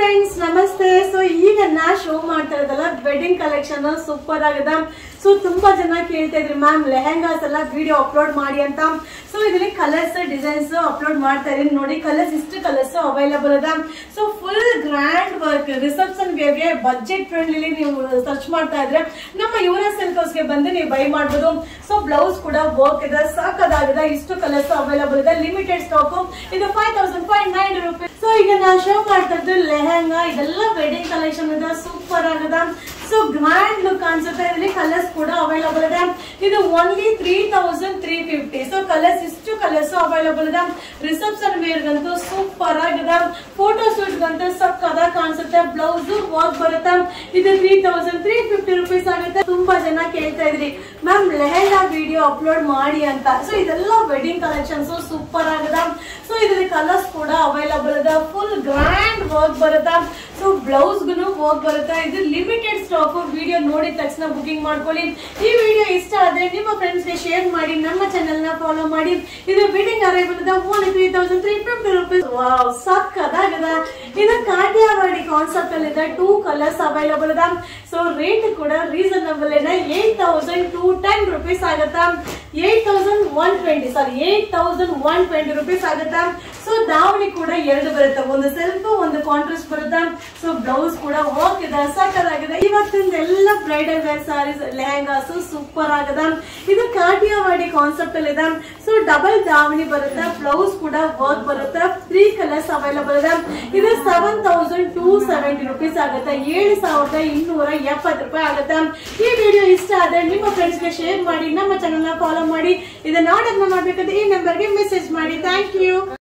friends ನಮಸ್ತೆ so ಈಗ ನಾ ಶೋ ಮಾಡ್ತಾ ಇರೋದಲ್ಲ ವೆಡ್ಡಿಂಗ್ ಕಲೆಕ್ಷನ್ ಸೂಪರ್ ಆಗಿದೆ ಸೊ ತುಂಬಾ ಜನ ಕೇಳ್ತಾ ಇದ್ರಿ ಮ್ಯಾಮ್ ಲೆಹೆಂಗಾಸ್ ಎಲ್ಲ ವಿಡಿಯೋ ಅಪ್ಲೋಡ್ ಮಾಡಿ ಅಂತ ಸೊ ಇದರಲ್ಲಿ ಕಲರ್ಸ್ ಡಿಸೈನ್ಸ್ ಅಪ್ಲೋಡ್ ಮಾಡ್ತಾ ಇದೀನಿ ನೋಡಿ ಕಲರ್ಸ್ ಇಷ್ಟು ಕಲರ್ಸ್ ಅವೈಲಬಲ್ ಇದೆ so full grand work reception ಗೆ ಬಜೆಟ್ ಫ್ರೆಂಡ್ಲಿ ನೀವು ಸರ್ಚ್ ಮಾಡ್ತಾ ಇದ್ರೆ ನಮ್ಮ ಯುವರಾಜ್ ಗೆ ಬಂದು ನೀವು ಬೈ ಮಾಡ್ಬೋದು ಸೊ ಬ್ಲೌಸ್ ಕೂಡ ವರ್ಕ್ ಇದೆ ಸಾಕದಾಗಿದೆ ಇಷ್ಟು ಕಲರ್ಸ್ ಅವೈಲಬಲ್ ಇದೆ ಲಿಮಿಟೆಡ್ ಸ್ಟಾಕ್ ಇದು five thousand five nine rupees so ಈಗ ನಾ ಶೋ ಮಾಡ್ತಾ ಇದ್ದು ಲೆಹಂಗಾ ಇದೆಲ್ಲ ವೆಡ್ಡಿಂಗ್ ಕಲೆಕ್ಷನ್ ಇದೆ ಸೂಪರ್ ಆಗಿದೆ ಸೊ ಗ್ರ್ಯಾಂಡ್ ಲುಕ್ ಅನ್ಸುತ್ತೆ ಇದರಲ್ಲಿ ಕಲರ್ಸ್ ಕೂಡ ಅವೈಲಬಲ್ ಇದೆ ಇದು only three thousand three fifty so colours ಇಷ್ಟು ಕಲರ್ಸ್ ಅವೈಲಬಲ್ ಇದೆ ರಿಸೆಪ್ಷನ್ ವೇರ್ ಗಂತೂ ಸೂಪರ್ ಆಗಿದೆ ಫೋಟೋ ಶೂಟ್ ಗಂತೂ ಸಕ್ಕದ ಕಾಣಿಸುತ್ತೆ ಬ್ಲೌಸ್ ವರ್ಕ್ ಬರುತ್ತೆ ಇದು three thousand three fifty rupees ಆಗುತ್ತೆ ತುಂಬಾ ಜನ ಕೇಳ್ತಾ ಇದ್ರಿ ಮ್ಯಾಮ್ ಲೆಹೆಂಗಾ ವಿಡಿಯೋ ಅಪ್ಲೋಡ್ ಮಾಡಿ ಅಂತ ಸೊ ಇದೆಲ್ಲ ವೆಡ್ಡಿಂಗ್ ಕಲೆಕ್ಷನ್ಸ್ ಸೂಪರ್ ಆಗಿದೆ ಸೊ ಇದ್ರಲ್ಲಿ ಕಲರ್ಸ್ ಕೂಡ ಅವೈಲಬಲ್ ಇದೆ ಫುಲ್ ಗ್ರ್ಯಾಂಡ್ ವರ್ಕ್ ಬರುತ್ತೆ ಸೊ ಬ್ಲೌಸ್ ಗುನು ವರ್ಕ್ ಬರುತ್ತೆ ಇದು ಲಿಮಿಟೆಡ್ ಸ್ಟಾಕ್ ವಿಡಿಯೋ ನೋಡಿದ ತಕ್ಷಣ ಬುಕಿಂಗ್ ಮಾಡ್ಕೊಳ್ಳಿ ಈ ವಿಡಿಯೋ ಇಷ್ಟ ಆದ್ರೆ ನಿಮ್ಮ ಫ್ರೆಂಡ್ಸ್ ಗೆ ಶೇರ್ ಮಾಡಿ ನಮ್ಮ ಚಾನೆಲ್ ನ ಫಾಲೋ ಮಾಡಿ ಇದು ಬಿಡಿಂಗ್ ಅರೈವಲ್ ಇದೆ only three thousand three fifty rupees wow ಸಕ್ಕದಾಗದ ಇದು ಕಾಟಿಯಾವಾಡಿ ಕಾನ್ಸೆಪ್ಟ್ ಅಲ್ಲಿ ಇದೆ ಟೂ ಕಲರ್ಸ್ ಅವೈಲಬಲ್ ಇದೆ ಸೊ ರೇಟ್ ಕೂಡ ರೀಸನಬಲ್ ಇದೆ eight thousand two ten rupees ಆಗುತ್ತಾ eight thousand one twenty sorry eight thousand one twenty rupees ಆಗುತ್ತಾ ಸೊ ದಾವಣಿ ಕೂಡ ಎರಡು ಬರುತ್ತೆ ಒಂದು ಸೆಲ್ಫ್ ಒಂದು ಕಾಂಟ್ರಾಸ್ಟ್ ಬರುತ್ತೆ ಸೊ ಬ್ಲೌಸ್ ಕೂಡ ವರ್ಕ್ ಇದೆ ಸಾಕದಾಗಿದೆ ಇವತ್ತಿಂದ ಎಲ್ಲ bridal wear saris lehengas super ಆಗದ ಇದು ಕಾಟಿಯಾವಾಡಿ ಕಾನ್ಸೆಪ್ಟ್ ಅಲ್ಲಿ ಇದೆ ಸೊ ಡಬಲ್ ದಾವಣಿ ಬರುತ್ತೆ ಬ್ಲೌಸ್ ಕೂಡ ವರ್ಕ್ ಬರುತ್ತೆ ತ್ರೀ ಕಲರ್ಸ್ ಅವೈಲಬಲ್ ಇದೆ ಇದು seven thousand two seventy rupees ಆಗುತ್ತೆ ಏಳು ಸಾವಿರದ ಇನ್ನೂರ ಎಪ್ಪತ್ತು ರೂಪಾಯಿ ಆಗುತ್ತೆ ಈ ವಿಡಿಯೋ ಇಷ್ಟ ಆದ್ರೆ ನಿಮ್ಮ ಫ್ರೆಂಡ್ಸ್ ಗೆ ಶೇರ್ ಮಾಡಿ ನಮ್ಮ ಚಾನಲ್ ನ ಫಾಲೋ ಮಾಡಿ ಇದನ್ನ ಆರ್ಡರ್ ಮಾಡ್ಬೇಕಂದ್ರೆ ಈ ನಂಬರ್ಗೆ ಮೆಸೇಜ್ ಮಾಡಿ ಥ್ಯಾಂಕ್ ಯು